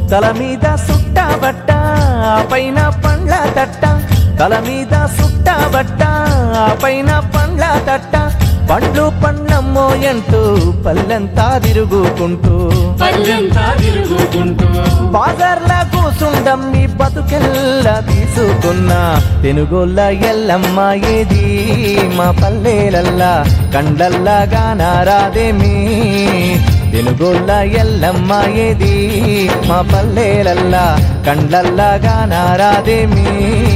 తల మీద సుట్టబట్ట ఆ పైన పండ్ల తట్ట తల మీద సుట్టబట్ట ఆ పైన పండ్ల తట్ట పండ్లు పండ్లమ్మో అంటూ పల్లెంతా తిరుగుకుంటూ పల్లెంతా తిరుగుకుంటూ బాజార్లా కూసుండమ్మి బతుకెల్లా తీసుకున్నా తెనుగోళ్ళ ఎల్లమ్మ ఏది మా పల్లెలల్లా కండల్లా గానారాదేమి తెనుగోళ్ళ ఎల్లమ్మ ఏది మా పల్లెలల్లా కండల్లా గానారాదేమి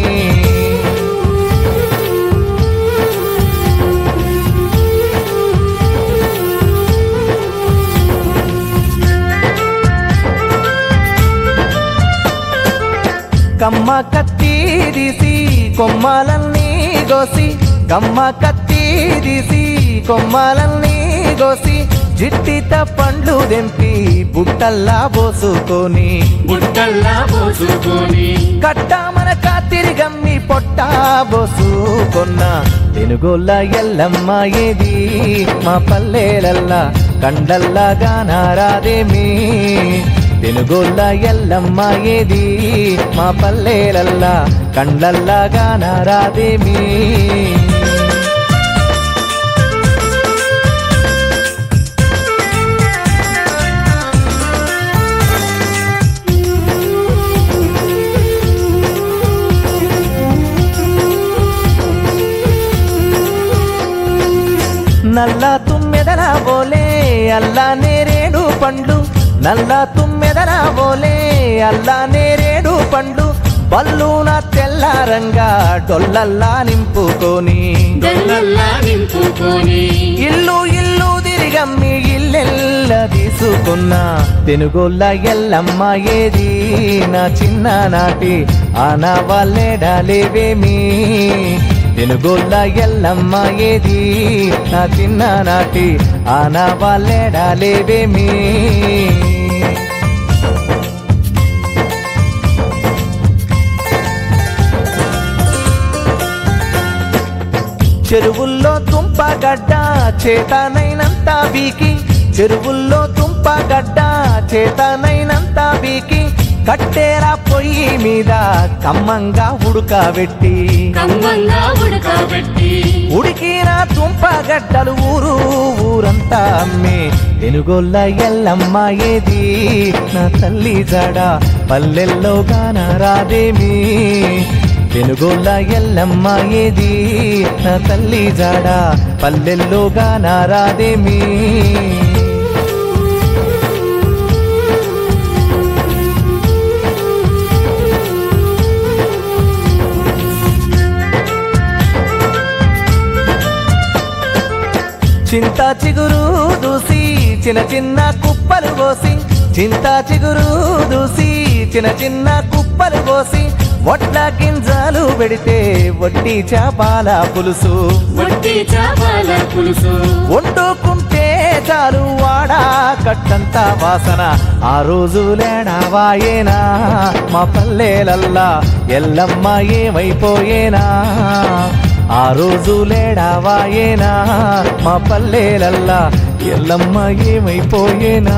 కమ్మ కత్తి తీసి కొమ్మలన్నీ గోసి కమ్మ కత్తి తీసి కొమ్మలన్నీ గోసి జిట్టిత పండ్లు దెంపి బుట్టల్లా పోసుకొని బుట్టల్లా పోసుకొని కట్ట మన కాతిరి గమ్మి పొట్ట బోసుకొన్న తెనుగోళ్ళ ఎల్లమ్మ ఏది మా పల్లెలల్లా కండల్లా గానారాదేమి తెనుగోళ్ళ ఎల్లమ్మ ఏది మా పల్లెలల్లా కండల్లా గానారాదేమి నల్ల తుమ్మెదల బోలే అల్లా నేరేడు పండ్లు నల్ల తుమ్మెదల బోలే అల్లా నేరేడు పండ్లు బల్లున తెల్లారంగా డొల్లల్లా నింపుకొని గల్లల్లా నింపుకొని ఇల్లు ఇల్లు తిరిగమ్మి ఇల్లెల్ల తీసుకున్న తెనుగోళ్ళ ఎల్లమ్మ ఏది నా చిన్ననాటి ఆనా వాళ్ళేడాలేవేమి తెనుగోళ్ళ ఎల్లమ్మ ఏది నా చిన్ననాటి ఆనా వాళ్ళేడాలేవేమి చెరువుల్లో తుంపగడ్డ చేతనైనంత బీకి చెరువుల్లో తుంపగడ్డ చేతనైనంత బీకి కట్టేరా పొయ్యి మీద కమ్మంగా ఉడకబెట్టి కమ్మంగా ఉడకబెట్టి ఉడికిన తుంపగడ్డలు ఊరు ఊరంతా అమ్మే వెనుగొల్ల ఎల్లమ్మ ఏది నా తల్లి జడ పల్లెల్లో గానరాదేమి వెనుగొల్ల ఎల్లమ్మ ఏది నా తల్లి జడ పల్లెల్లో గానరాదేమి చింత చిగురు దూసి చిన్న చిన్న కుప్పలు కోసి చింత చిగురు దూసి చిన్న చిన్న కుప్పలు కోసి వడ్ల గింజలు పెడితే వడ్డీ చేపల పులుసు వట్టి చేపల పులుసు వండుకుంటే చాలు వాడా కట్టంత వాసన ఆ రోజు లేడావాయేనా మా పల్లెలల్లా ఎల్లమ్మ ఏమైపోయేనా ఆ రోజు లేడావాయేనా మా పల్లెలల్లా ఎల్లమ్మ ఏమైపోయేనా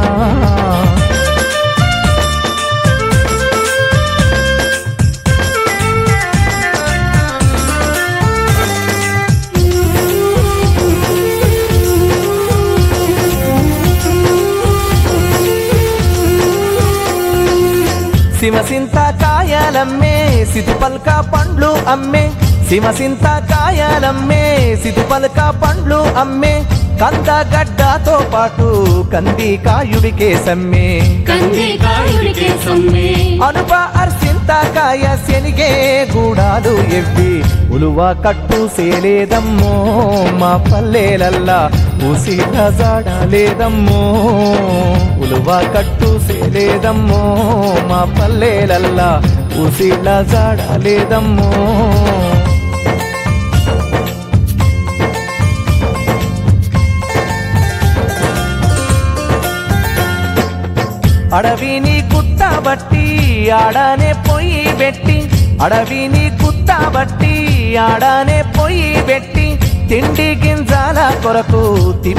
సిమసింత కాయాలమ్మే సితుపల్క పండ్లు అమ్మే సిమసింత కాయాలమ్మే సితుపల్క పండ్లు అమ్మే కందగడ్డతో పాటు కంది కాయుడికే సమ్మే కంది కాయుడికే సమ్మె అనుప అర్సింత కాయ శనిగే గూడాలు ఎవ్వి ఉలువ కట్టు సేలేదమ్మో మా పల్లెలల్లా ఊసిన జాడలేదమ్మో ఉలువ కట్టు సేలేదమ్మో మా పల్లెలల్లా ఊసిన జాడలేదమ్మో అడవిని కుట్టబట్టి ఆడనే పొయ్యి పెట్టి అడవిని కుట్టబట్టి ఆడనే పొయ్యి పెట్టి తిండి గింజాల కొరకు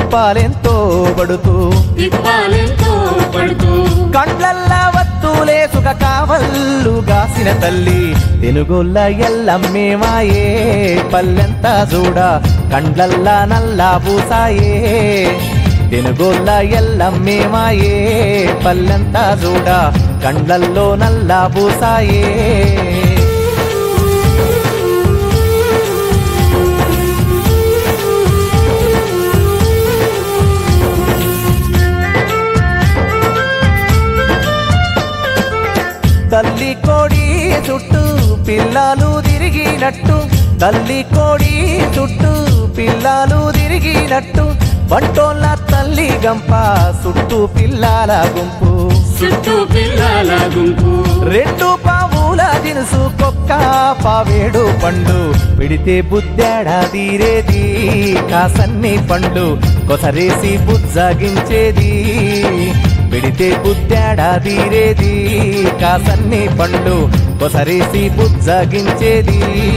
తిప్పాలెంతో పడుతూ తిప్పాలెంతో పడుతూ కండ్లల్లా వత్తులే కావల్లు గాసిన తల్లి తెనుగొల్ల ఎల్లమ్మేమాయే పల్లెంతా చూడ కండ్లల్లా నల్లా పూసాయే తెనుగొల్ల ఎల్లమ్మేమాయే పల్లెంతా చూడ కండ్లల్లో నల్లా పూసాయే తల్లి కోడి చుట్టూ పిల్లలు తిరిగినట్టు తల్లి కోడి చుట్టూ పిల్లలు తిరిగినట్టు బంటోళ్ళ తల్లి గంప చుట్టూ పిల్లల గుంపు చుట్టూ పిల్లల గుంపు రెండు పావుల దినుసు కొక్క పావేడు పండు పిడితే బుద్ధాడా తీరేది కాసన్ని పండు కొసరేసి బుజ్జగించేది పిడితే బుద్ధాడా తీరేది కాసన్ని పండు కొసరేసి బుజ్జగించేది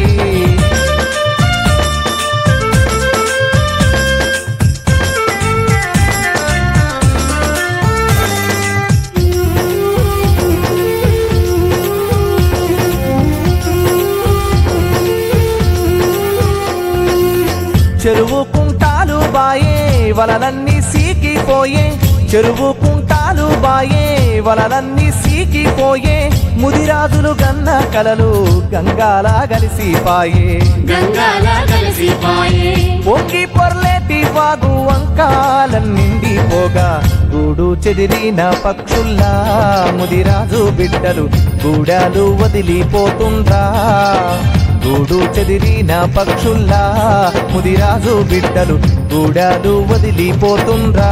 చెరువు కుంటాలు బాయే వలలన్నీ సీకిపోయే చెరువు కుంటాలు బాయే వలలన్నీ సీకిపోయే ముదిరాజులు గన్న కలలు గంగాలా కలిసిపాయే గంగాల కలిసిపాయే పొంగి పొర్లేటి వాగు వంకాలన్నిండిపోగా గూడు చెదిరిన పక్షుల్లా ముదిరాజు బిడ్డలు గూడాలు వదిలిపోతుండ్రా గూడు చెదిరిన పక్షుల్లా ముదిరాజు బిడ్డలు గూడాలు వదిలిపోతుండ్రా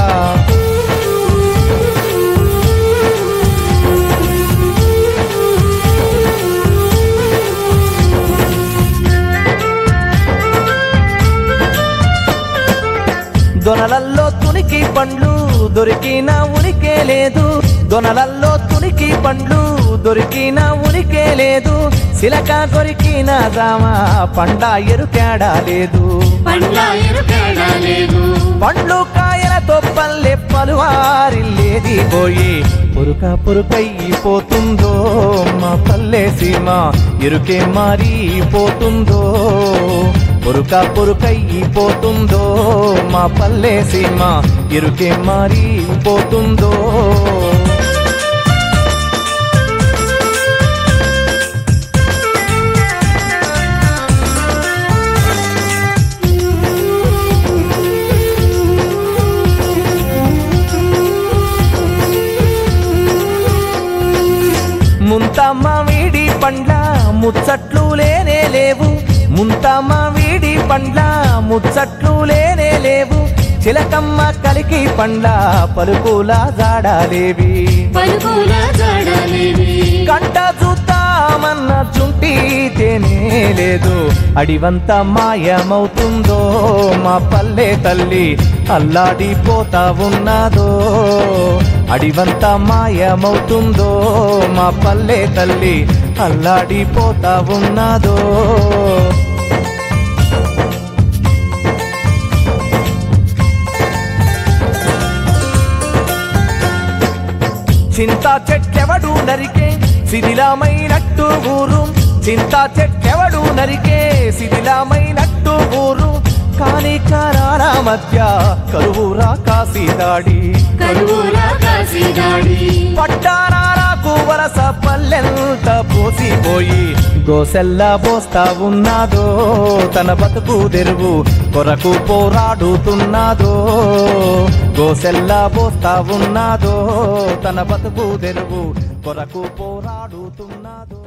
దొనలల్లో తునికి పండ్లు దొరికిన ఉనికే లేదు దొనలల్లో తునికి పండ్లు దొరికిన ఉనికే లేదు సిలక కొరికిన జామ పండ ఎరుకేడా లేదు పండ్ల ఎరుకేడా లేదు పండ్లు కాయలతో పల్లె పలువారిల్లేది పోయి పురుక పురుకైపోతుందో మా పల్లె సీమ ఇరుకే మారిపోతుందో పురుక పురుకైపోతుందో మా పల్లె సీమ ఇరుకే మారిపోతుందో ముంతమ్మ వీడి పండ్ల ముచ్చట్లు లేనే లేవు ముంతమ్మ వీడి పండ్ల ముచ్చట్లు లేనే లేవు చిలకమ్మ కలికి పండ్ల పలుకుల జాడాలేవి పలుకుల జాడలేవి కంట చూద్దామన్న చుంటి తేనే లేదు అడివంత మాయమవుతుందో మా పల్లె తల్లి అల్లాడిపోతా ఉన్నదో అడివంత మాయమవుతుందో మా పల్లె తల్లి అల్లాడిపోతా ఉన్నదో చింతా చెట్టెవడు నరికే శిథిలమైనట్టు ఊరు చింతా చెట్టెవడు నరికే శిథిలమైనట్టు ఊరు కాని కరాల మధ్య కరువురా కాసి దాడి కరువుల కాసి దాడి పట్టారాలకు వలస పల్లెంత పోసిపోయి గోసెల్ల పోస్తా ఉన్నాదో తన బతుకు తెరువు కొరకు పోరాడుతున్నాదో గోసెల్ల పోస్తా ఉన్నాదో తన బతుకు తెరువు కొరకు పోరాడుతున్నాదో